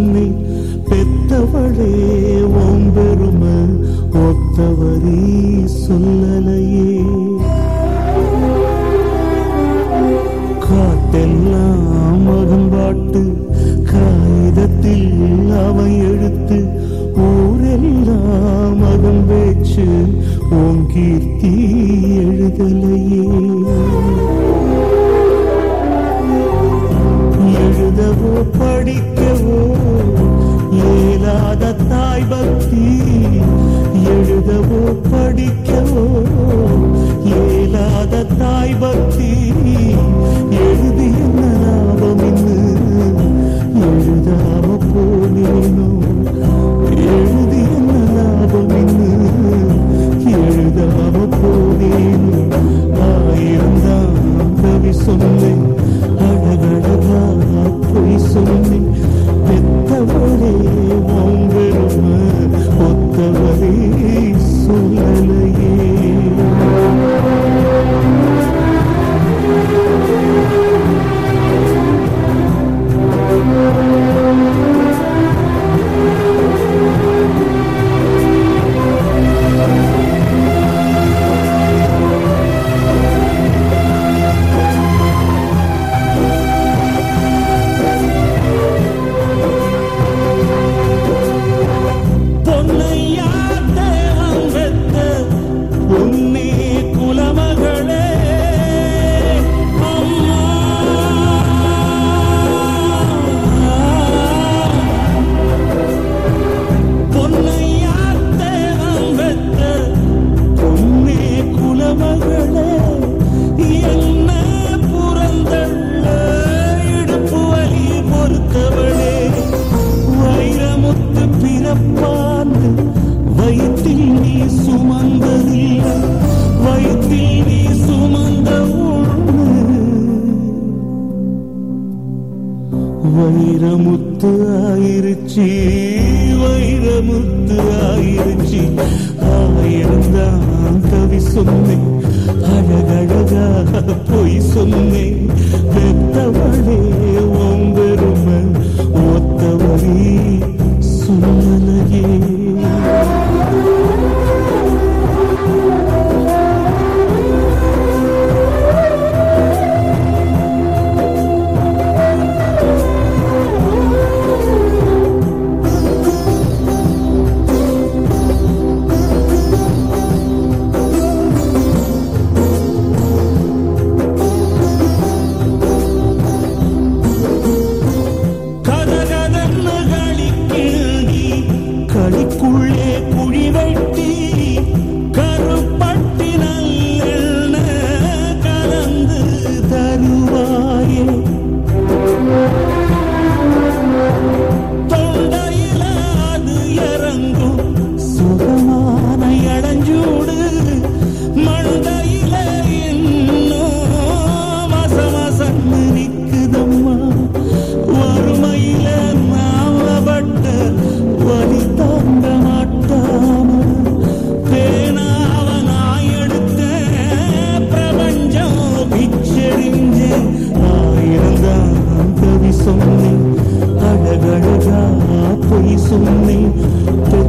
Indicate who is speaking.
Speaker 1: சொன்னேன் பெத்தவளே ஓம் பெருமை ஒத்தவரி சொல்லலையே காட்டெல்லாம் மகன் பாட்டு காகிதத்தில் அவன் எழுத்து ஊரெல்லாம் மகன் பேச்சு உன் கீர்த்தி எழுதலையே எழுதவோ படிக்கவோ இயலாத தாய் பக்தி எழுதவோ படிக்கவோ இயலாத தாய் பக்தி எழுதி என்ன லாபம் இன்னு எழுதாம போனேனோ எழுதி என்ன லாபம் இன்னு எழுதாம போனேனோ ஆயிரம் தான் கவி சொன்னேன் அழகழகா பொய் சொன்னேன் பெத்தவளே உம்பெருமை ஒத்தவரே சொல்லலையே பொன்னையா தேவன் பெத்த பொன்னே குலமகளே அம்மா பொன்னையா தேவன் பெத்த பொன்னே குலமகளே என்ன புறந்தள்ள இடுப்பு வலி பொறுத்தவளே வைரமுத்து பிறப்பாந்து வயிற்றில் நீ சுமந்ததில்லை வயிற்றில் நீ சுமந்த ஒண்ணு வைரமுத்து ஆயிருச்சு வைரமுத்து ஆயிருச்சு ஆயிரம் தான் கவி சொன்னேன் அழகழகா பொய் சொன்னேன் பெத்தவளே ஒம்பெருமை ஒத்தவரே சொல்லலையே கதகதன்னு களிக்கிழி களிக்குள்ளே குழி வெட்டி கருப்பட்டி நல்லெண்ண கலந்து தருவாயே தொண்டையில அது இறங்கும் சுகமான இளஞ்சூடு மண்டையில இன்னும் மசமசன்னு நிக்குதம்மா வறுமையில நாமப்பட்ட வழி தாங்க மாட்டாம பேனாவ நான் எடுத்த பிரபஞ்சம் பிச்செறிஞ்ச ஆயிரம் தான் கவி சொன்னேன் அழகழகா பொய் சொன்னேன்